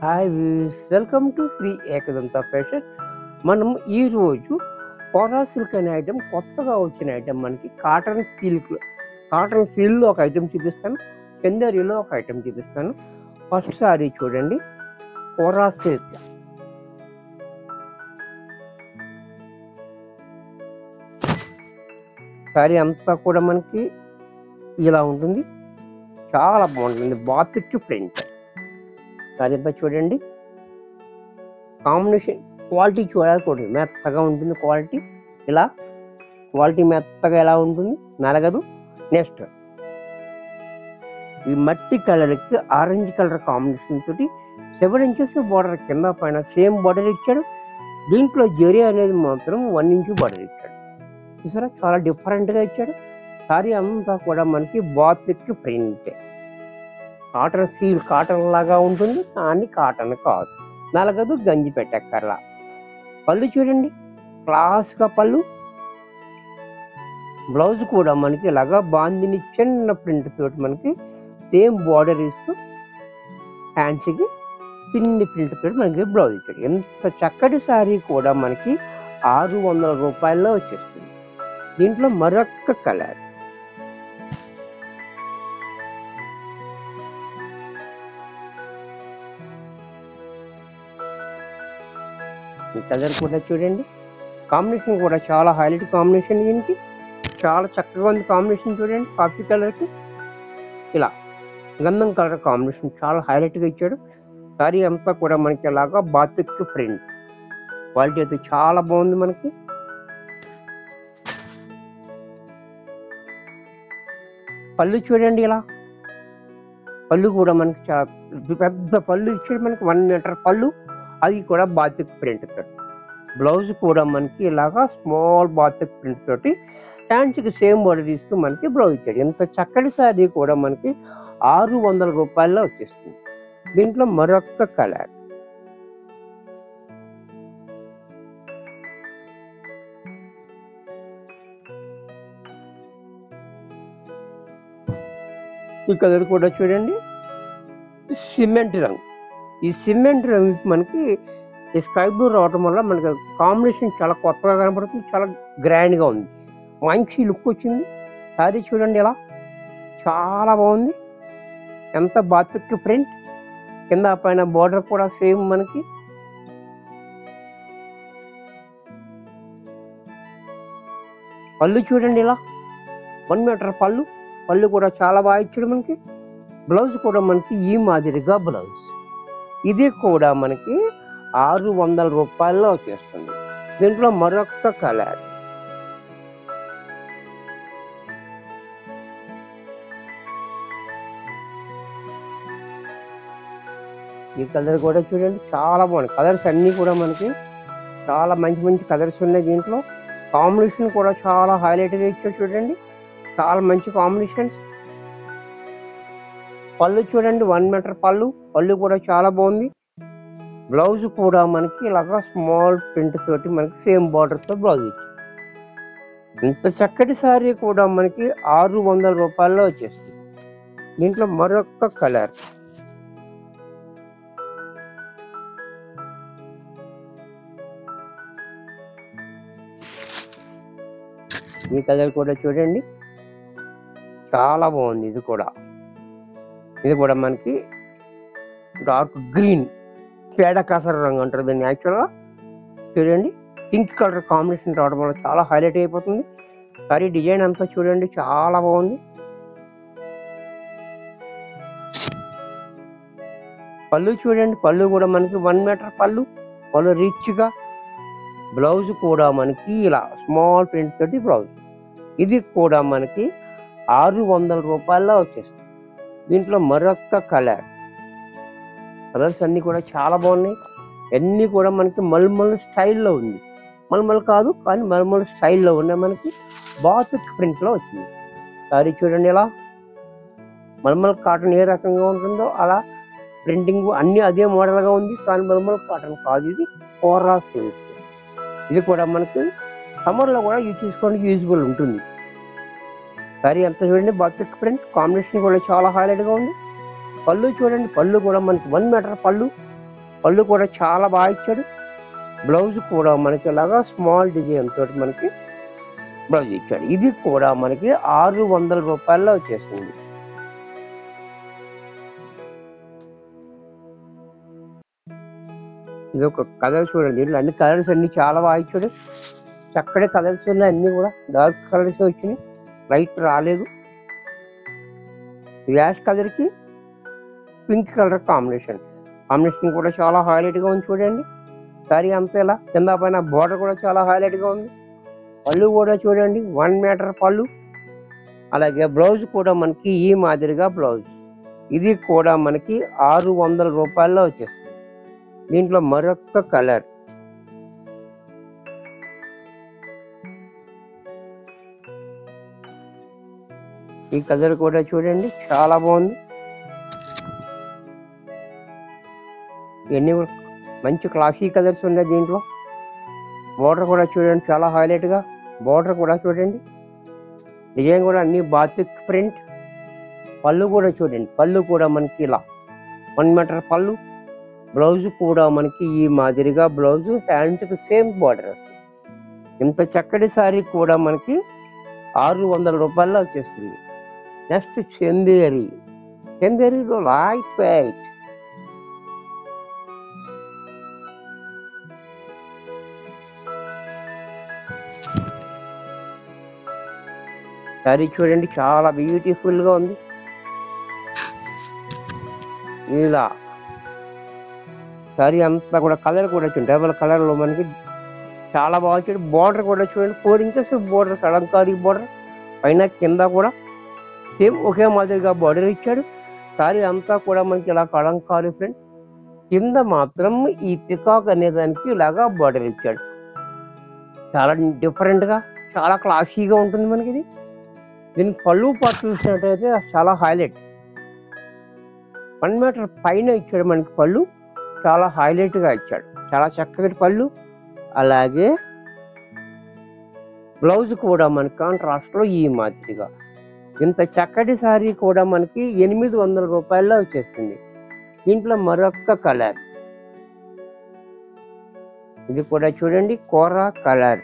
hi views welcome to Shri Ekadanta fashion మనం ఈరోజు కోరా silk అనే ఐటెం కొత్తగా వచ్చిన ఐటెం మనకి కాటన్ సిల్క్ కాటన్ సిల్క్లో ఒక ఐటెం చూపిస్తాను చందేరిలో ఒక ఐటెం చూపిస్తాను ఫస్ట్ సారీ చూడండి కోరా సిల్క్ సారీ అంతా కూడా మనకి ఇలా ఉంటుంది చాలా బాగుంటుంది బాతిక్ ప్రింట్ సారీ అంతా చూడండి కాంబినేషన్ క్వాలిటీ చూడాలి చూడండి మెత్తగా ఉంటుంది క్వాలిటీ ఇలా క్వాలిటీ మెత్తగా ఎలా ఉంటుంది నలగదు నెక్స్ట్ ఈ మట్టి కలర్కి ఆరెంజ్ కలర్ కాంబినేషన్ తోటి సెవెన్ ఇంచెస్ బార్డర్ కింద పైన సేమ్ బార్డర్ ఇచ్చాడు దీంట్లో జెరీ అనేది మాత్రం వన్ ఇంచ్ బార్డర్ ఇచ్చాడు చూసారా చాలా డిఫరెంట్గా ఇచ్చాడు సారీ అంతా కూడా మనకి బాతిక్ ప్రింట్ కాటన్ సీల్ కాటన్ లాగా ఉంటుంది కానీ కాటన్ కాదు నలగదు గంజి పెట్టక్కర్లా పళ్ళు చూడండి క్లాస్గా పళ్ళు బ్లౌజ్ కూడా మనకి ఇలాగా బాందిని చిన్న ప్రింట్ తోటి మనకి సేమ్ బార్డర్ ఇస్తూ హ్యాండ్స్కి చిన్ని ప్రింట్ తోటి మనకి బ్లౌజ్ ఇచ్చాడు ఎంత చక్కటి శారీ కూడా మనకి ఆరు వందల రూపాయల్లో వచ్చేస్తుంది దీంట్లో మరొక్క కలర్ ఈ కలర్ కూడా చూడండి కాంబినేషన్ కూడా చాలా హైలైట్ కాంబినేషన్ దీనికి చాలా చక్కగా ఉంది కాంబినేషన్ చూడండి కాఫీ కలర్కి ఇలా గంధం కలర్ కాంబినేషన్ చాలా హైలైట్గా ఇచ్చాడు సారీ అంతా కూడా మనకి ఇలాగా బాతిక్ ప్రింట్ క్వాలిటీ అయితే చాలా బాగుంది మనకి పళ్ళు చూడండి ఇలా పళ్ళు కూడా మనకి చాలా పెద్ద పళ్ళు ఇచ్చాడు మనకి వన్ మీటర్ పళ్ళు అది కూడా బాతిక్ ప్రింట్ తోటి బ్లౌజ్ కూడా మనకి ఇలాగా స్మాల్ బాతిక్ ప్రింట్ తోటి హ్యాండ్స్కి సేమ్ బార్డర్ ఇస్తూ మనకి బ్లౌజ్ ఇచ్చాడు ఎంత చక్కటి సారీ కూడా మనకి ఆరు వందల రూపాయల్లో వచ్చేస్తుంది దీంట్లో మరొక కలర్ ఈ కలర్ కూడా చూడండి సిమెంట్ రంగు ఈ సిమెంట్ రంగు మనకి ఈ స్కై బ్లూ రావటం వల్ల మనకి కాంబినేషన్ చాలా కొత్తగా కనపడుతుంది చాలా గ్రాండ్గా ఉంది మంచి లుక్ వచ్చింది సారీ చూడండి ఇలా చాలా బాగుంది ఎంత బాతిక్ ప్రింట్ కింద పైన బార్డర్ కూడా సేమ్ మనకి పళ్ళు చూడండి ఇలా వన్ మీటర్ పళ్ళు పళ్ళు కూడా చాలా బాగా ఇచ్చాడు మనకి బ్లౌజ్ కూడా మనకి ఈ మాదిరిగా బ్లౌజ్ ఇది కూడా మనకి ఆరు వందల రూపాయల్లో వచ్చేస్తుంది దీంట్లో మరొక కలర్ ఈ కలర్ కూడా చూడండి చాలా బాగుంది కలర్స్ అన్నీ కూడా మనకి చాలా మంచి మంచి కలర్స్ ఉన్నాయి దీంట్లో కాంబినేషన్ కూడా చాలా హైలైట్గా ఇచ్చాడు చూడండి చాలా మంచి కాంబినేషన్స్ పళ్ళు చూడండి వన్ మీటర్ పళ్ళు పళ్ళు కూడా చాలా బాగుంది బ్లౌజ్ కూడా మనకి ఇలాగా స్మాల్ ప్రింట్ తోటి మనకి సేమ్ బార్డర్తో బ్లౌజ్ ఇచ్చింది ఇంత చక్కటి శారీ కూడా మనకి ఆరు వందల రూపాయల్లో వచ్చేస్తుంది దీంట్లో మరొక కలర్ ఈ కలర్ కూడా చూడండి చాలా బాగుంది ఇది కూడా ఇది కూడా మనకి డార్క్ గ్రీన్ పేడ కాసర రంగు అంటారు దీన్ని యాక్చువల్గా చూడండి పింక్ కలర్ కాంబినేషన్ రావడం వల్ల చాలా హైలైట్ అయిపోతుంది సారీ డిజైన్ అంతా చూడండి చాలా బాగుంది పళ్ళు చూడండి పళ్ళు కూడా మనకి వన్ మీటర్ పళ్ళు పళ్ళు రిచ్గా బ్లౌజ్ కూడా మనకి ఇలా స్మాల్ ప్రింట్ తోటి బ్లౌజ్ ఇది కూడా మనకి ఆరు వందల రూపాయల్లో వచ్చేస్తుంది దీంట్లో మరొక కలర్ కలర్స్ అన్ని కూడా చాలా బాగున్నాయి అన్నీ కూడా మనకి మల్మల్ స్టైల్లో ఉంది మల్మల్ కాదు కానీ మల్మల్ స్టైల్లో ఉన్నాయి మనకి బాతిక్ ప్రింట్లో వచ్చింది సారీ చూడండి ఇలా మల్మల్ కాటన్ ఏ రకంగా ఉంటుందో అలా ప్రింటింగ్ అన్ని అదే మోడల్గా ఉంది కానీ మల్మల్ కాటన్ కాదు ఇది కోరా సిల్క్ ఇది కూడా మనకి సమ్మర్లో కూడా యూజ్ చేసుకోవడానికి యూజ్ఫుల్ ఉంటుంది సారీ ఎంత చూడండి బాతిక్ ప్రింట్ కాంబినేషన్ కూడా చాలా హైలైట్గా ఉంది పళ్ళు చూడండి పళ్ళు కూడా మనకి వన్ మీటర్ పళ్ళు పళ్ళు కూడా చాలా బాగా ఇచ్చాడు బ్లౌజ్ కూడా మనకి ఇలాగా స్మాల్ డిజైన్ తోటి మనకి బ్లౌజ్ ఇచ్చాడు ఇది కూడా మనకి ఆరు వందల రూపాయల్లో వచ్చేస్తుంది ఇది ఒక కలర్ చూడండి ఇట్లా అన్ని కలర్స్ అన్ని చాలా బాగా ఇచ్చాడు చక్కటి కలర్స్ ఉన్నాయి అన్ని కూడా డార్క్ కలర్స్ వచ్చినాయి లైట్ రాలేదు యాష్ కలర్ కి పింక్ కలర్ కాంబినేషన్ కాంబినేషన్ కూడా చాలా హైలైట్ గా ఉంది చూడండి సారీ అంతా ఇలా కింద పైన బోర్డర్ కూడా చాలా హైలైట్ గా ఉంది పళ్ళు కూడా చూడండి వన్ మీటర్ పళ్ళు అలాగే బ్లౌజ్ కూడా మనకి ఈ మాదిరిగా బ్లౌజ్ ఇది కూడా మనకి ఆరు వందల రూపాయల్లో వచ్చేస్తుంది దీంట్లో మరొక కలర్ ఈ కలర్ కూడా చూడండి చాలా బాగుంది ఇవన్నీ కూడా మంచి క్లాసీ కలర్స్ ఉన్నాయి దీంట్లో బోర్డర్ కూడా చూడండి చాలా హైలైట్ గా బోర్డర్ కూడా చూడండి డిజైన్ కూడా అన్ని బాతిక్ ప్రింట్ పళ్ళు కూడా చూడండి పళ్ళు కూడా మనకి ఇలా వన్ మీటర్ పళ్ళు బ్లౌజ్ కూడా మనకి ఈ మాదిరిగా బ్లౌజ్ హ్యాండ్స్కి సేమ్ బార్డర్ వస్తుంది ఇంత చక్కటి సారీ కూడా మనకి ఆరు వందల రూపాయల్లో వచ్చేస్తుంది నెక్స్ట్ చందేరి చందేరిలో లైట్ వెయిట్ సారీ చూడండి చాలా బ్యూటిఫుల్ గా ఉంది ఇలా సారీ అంతా కూడా కలర్ కూడా చూడండి డబల్ కలర్ లో మనకి చాలా బాగా వచ్చాడు బార్డర్ కూడా చూడండి four inches border Kalamkari border పైన కింద కూడా సేమ్ ఒకే మాదిరిగా బార్డర్ ఇచ్చాడు సారీ అంతా కూడా మనకి ఇలా కలంకారీ ఫ్రెండ్ కింద మాత్రం ఈ పికాక్ అనే దానికి ఇలాగా బార్డర్ ఇచ్చాడు చాలా డిఫరెంట్ గా చాలా క్లాసీగా ఉంటుంది మనకి ఇది దీని పళ్ళు పాటు చూసినట్టయితే చాలా హైలైట్ వన్ మీటర్ పైన ఇచ్చాడు మనకి పళ్ళు చాలా హైలైట్ గా ఇచ్చాడు చాలా చక్కటి పళ్ళు అలాగే బ్లౌజ్ కూడా మనకి కాంట్రాస్ట్ లో ఈ మాదిరిగా ఇంత చక్కటి సారీ కూడా మనకి ఎనిమిది వందల రూపాయల్లో వచ్చేస్తుంది దీంట్లో మరొక కలర్ ఇది కూడా చూడండి కోర కలర్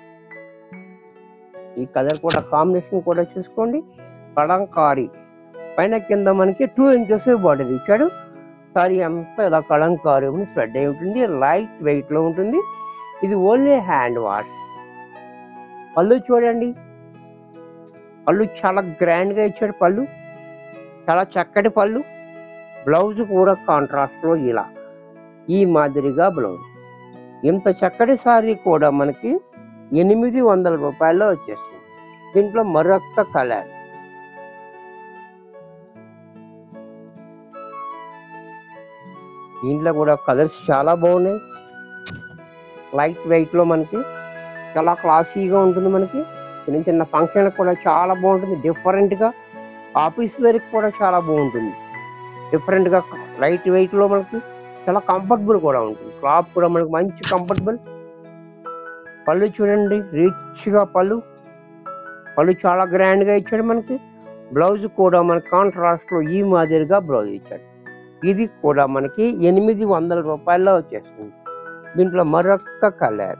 ఈ కలర్ కూడా కాంబినేషన్ కూడా చూసుకోండి కలంకారీ పైన కింద మనకి టూ ఇంచెస్ బార్డర్ ఇచ్చాడు సారీ అంతా ఇలా కలంకారీ స్ప్రెడ్ అయి ఉంటుంది లైట్ వెయిట్ లో ఉంటుంది ఇది ఓన్లీ హ్యాండ్ వాష్ పళ్ళు చూడండి పళ్ళు చాలా గ్రాండ్ గా ఇచ్చాడు పళ్ళు చాలా చక్కటి పళ్ళు బ్లౌజ్ కూడా కాంట్రాస్ట్ లో ఇలా ఈ మాదిరిగా బ్లౌజ్ ఇంత చక్కటి సారీ కూడా మనకి ఎనిమిది వందల రూపాయల్లో వచ్చేస్తుంది దీంట్లో మరొక కలర్ దీంట్లో కూడా కలర్స్ చాలా బాగున్నాయి లైట్ వెయిట్ లో మనకి చాలా క్లాసీగా ఉంటుంది మనకి చిన్న చిన్న ఫంక్షన్ కూడా చాలా బాగుంటుంది డిఫరెంట్ గా ఆఫీస్ వేర్ కూడా చాలా బాగుంటుంది డిఫరెంట్ గా లైట్ వెయిట్ లో మనకి చాలా కంఫర్టబుల్ కూడా ఉంటుంది క్లాత్ కూడా మనకి మంచి కంఫర్టబుల్ పళ్ళు చూడండి రిచ్ గా పళ్ళు పళ్ళు చాలా గ్రాండ్ గా ఇచ్చాడు మనకి బ్లౌజ్ కూడా మనకి కాంట్రాస్ట్ లో ఈ మాదిరిగా బ్లౌజ్ ఇచ్చాడు ఇది కూడా మనకి ఎనిమిది వందల రూపాయల్లో వచ్చేస్తుంది దీంట్లో మరొక కలర్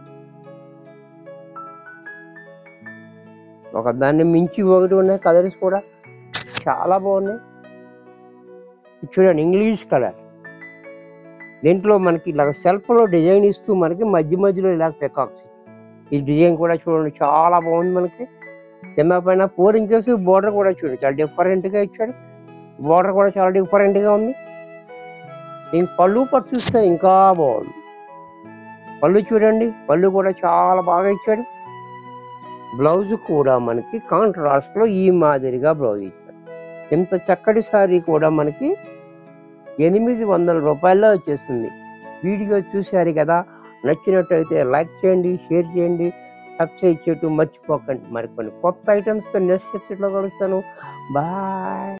ఒక దాన్ని మించి ఒకటి ఉన్నాయి కలర్స్ కూడా చాలా బాగున్నాయి ఇది చూడండి ఇంగ్లీష్ కలర్ దీంట్లో మనకి ఇలా సెల్ఫ్ లో డిజైన్ ఇస్తూ మనకి మధ్య మధ్యలో ఇలా పెకాక్స్ ఈ డిజైన్ కూడా చూడండి చాలా బాగుంది మనకి కింద పైన ఫోర్ ఇంచెస్ బోర్డర్ కూడా చూడండి చాలా డిఫరెంట్ గా ఇచ్చాడు బోర్డర్ కూడా చాలా డిఫరెంట్ గా ఉంది దీని పళ్ళు పట్టు చూస్తే ఇంకా బాగుంది పళ్ళు చూడండి పళ్ళు కూడా చాలా బాగా ఇచ్చాడు బ్లౌజ్ కూడా మనకి కాంట్రాస్ట్ లో ఈ మాదిరిగా బ్లౌజ్ ఇచ్చాడు ఇంత చక్కటి సారీ కూడా మనకి ఎనిమిది వందల రూపాయల్లో వచ్చేస్తుంది వీడియో చూశారు కదా నచ్చినట్టయితే లైక్ చేయండి షేర్ చేయండి సబ్స్క్రైబ్ చేయటం మర్చిపోకండి మరికొన్ని కొత్త ఐటమ్స్తో నెక్స్ట్ ఎపిసోడ్లో కలుస్తాను బాయ్